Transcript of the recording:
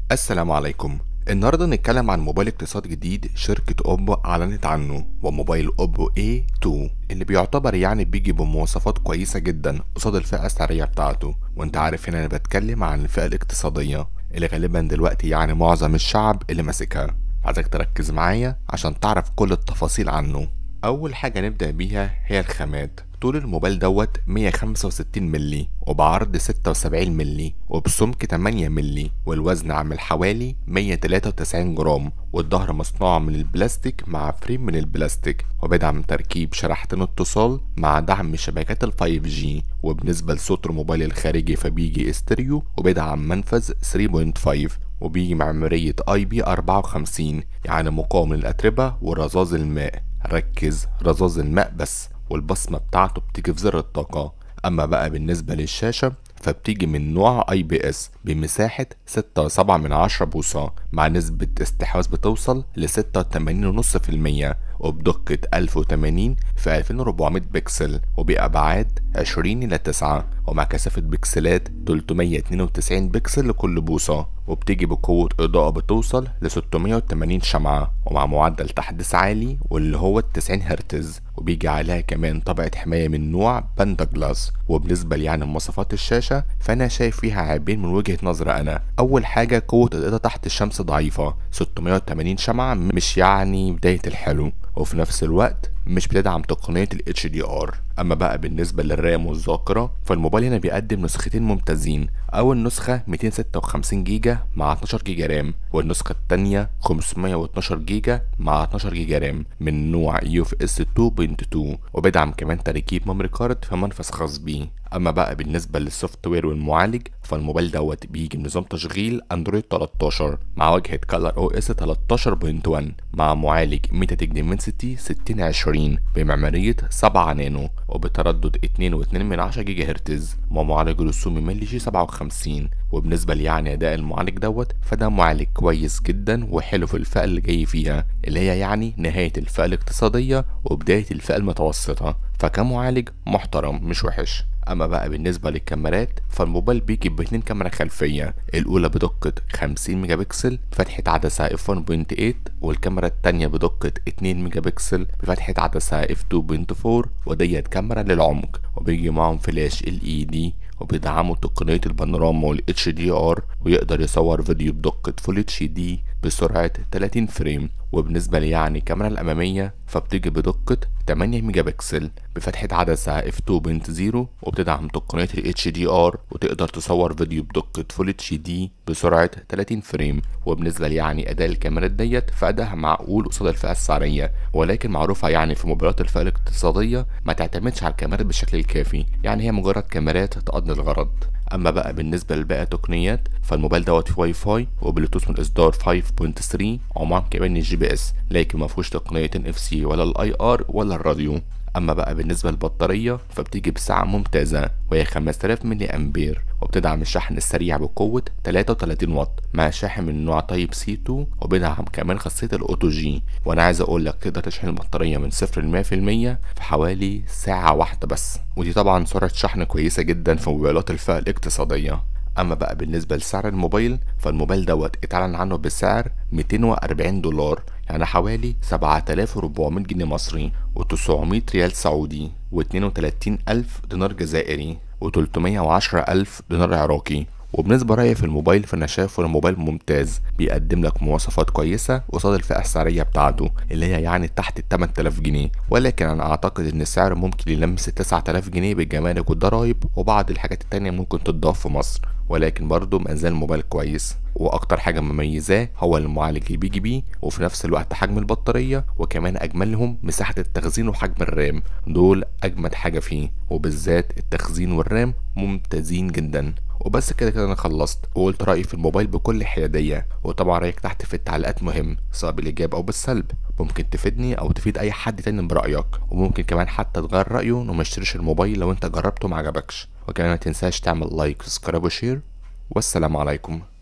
السلام عليكم النهاردة نتكلم عن موبايل اقتصاد جديد شركة اوبو اعلنت عنه وموبايل اوبو A2 اللي بيعتبر يعني بيجي بمواصفات كويسة جدا قصاد الفئة السعرية بتاعته وانت عارف هنا انا بتكلم عن الفئة الاقتصادية اللي غالبا دلوقتي يعني معظم الشعب اللي ماسكها عايزك تركز معايا عشان تعرف كل التفاصيل عنه اول حاجة نبدأ بيها هي الخامات طول الموبايل دوت 165 ملي وبعرض 76 ملي وبسمك 8 ملي والوزن عامل حوالي 193 جرام والظهر مصنوع من البلاستيك مع فريم من البلاستيك وبيدعم تركيب شريحتين اتصال مع دعم شبكات ال 5G وبالنسبة لصوت الموبايل الخارجي فبيجي استريو وبيدعم منفذ 3.5 وبيجي مع معمارية اي بي 54 يعني مقاوم للأتربة ورذاذ الماء ركز رذاذ الماء بس والبصمة بتاعته بتيجي في زر الطاقة أما بقى بالنسبة للشاشة فبتيجي من نوع اي بي اس بمساحة 6.7 من عشرة بوصة مع نسبة استحواذ بتوصل ل 86.5% وبدقة 1080 في 2400 بكسل وبأبعاد 20 إلى 9 ومع كثافة بكسلات 392 بكسل لكل بوصة وبتيجي بقوة إضاءة بتوصل ل 680 شمعة ومع معدل تحديث عالي واللي هو 90 هرتز وبيجي عليها كمان طبقة حماية من نوع باندا جلاس وبالنسبة يعني لمواصفات الشاشة فأنا شايف فيها عيبين من وجهة نظري أنا أول حاجة قوة الإضاءة تحت الشمس ضعيفة 680 شمعة مش يعني بداية الحلو وفي نفس الوقت مش بتدعم تقنية ال HDR أما بقى بالنسبة للرام والذاكرة فالموبايل هنا بيقدم نسختين ممتازين أول نسخة 256 جيجا مع 12 جيجا رام والنسخة التانية 512 جيجا مع 12 جيجا رام من نوع UFS 2.2 وبيدعم كمان تركيب ميموري كارد في منفذ خاص بيه اما بقى بالنسبه للسوفت وير والمعالج فالموبايل دوت بيجي بنظام تشغيل اندرويد 13 مع واجهه كالر او اس 13.1 مع معالج ميتا تك ديمنسيتي 6020 بمعماريه 7 نانو وبتردد 2.2 من 10 جيجا هرتز ومعالج رسومي ملي جي 57 وبالنسبه ليعني اداء المعالج دوت فده معالج كويس جدا وحلو في الفئه اللي جاي فيها اللي هي يعني نهايه الفئه الاقتصاديه وبدايه الفئه المتوسطه فكمعالج محترم مش وحش اما بقى بالنسبه للكاميرات فالموبايل بيجي باتنين كاميرا خلفيه الاولى بدقه 50 ميجا بكسل بفتحه عدسه اف 1.8 والكاميرا التانية بدقه 2 ميجا بكسل بفتحه عدسه اف 2.4 وديت كاميرا للعمق وبيجي معاهم فلاش ال اي دي وبيدعموا تقنية البانوراما وال HDR ويقدر يصور فيديو بدقة فول اتش دي بسرعة 30 فريم وبالنسبة لي يعني الكاميرا الأمامية فبتيجي بدقة 8 ميجا بكسل بفتحة عدسة f 2.0 وبتدعم تقنية ال HDR وتقدر تصور فيديو بدقة فول اتش دي بسرعة 30 فريم وبالنسبة لي يعني أداء الكاميرات ديت فأداها معقول قصاد الفئة السعرية ولكن معروفة يعني في موبايلات الفئة الاقتصادية ما تعتمدش على الكاميرات بالشكل الكافي يعني هي مجرد كاميرات تقضي الغرض اما بقى بالنسبه لباقي التقنيات فالموبايل دوت فيه واي فاي وبلوتوث من اصدار 5.3 ومعاه كمان الجي بي اس لكن ما فيهوش تقنيه ان اف سي ولا الاي ار ولا الراديو اما بقى بالنسبه للبطاريه فبتيجي بسعه ممتازه وهي 5000 ملي امبير وبتدعم الشحن السريع بقوه 33 واط مع شاحن من نوع تايب سي 2 وبيدعم كمان خاصيه الاوتو جي وانا عايز اقول لك تقدر تشحن البطاريه من 0 ل 100% في حوالي ساعه واحده بس ودي طبعا سرعه شحن كويسه جدا في موبايلات الفئه الاقتصاديه اما بقى بالنسبه لسعر الموبايل فالموبايل دوت اتعلن عنه بسعر 240 دولار يعني حوالي 7400 جنيه مصري و900 ريال سعودي و32 ألف دينار جزائري و310 ألف دينار عراقي وبالنسبة رأيي في الموبايل فأنا شايفه الموبايل ممتاز بيقدم لك مواصفات كويسة قصاد الفئة السعرية بتاعته اللي هي يعني تحت ال 8000 جنيه ولكن أنا أعتقد إن السعر ممكن يلمس ال 9000 جنيه بالجمارك والضرايب وبعض الحاجات التانية ممكن تضاف في مصر ولكن برضه مازال موبايل كويس واكتر حاجه مميزاه هو المعالج اللي بيجي بيه وفي نفس الوقت حجم البطاريه وكمان اجملهم مساحه التخزين وحجم الرام دول اجمد حاجه فيه وبالذات التخزين والرام ممتازين جدا وبس كده كده انا خلصت وقلت رايي في الموبايل بكل حياديه وطبعا رايك تحت في التعليقات مهم سواء بالايجاب او بالسلب ممكن تفيدني او تفيد اي حد تاني برايك وممكن كمان حتى تغير رايه وما يشتريش الموبايل لو انت جربته ما عجبكش وكمان ما تنساش تعمل لايك وسبسكرايب وشير والسلام عليكم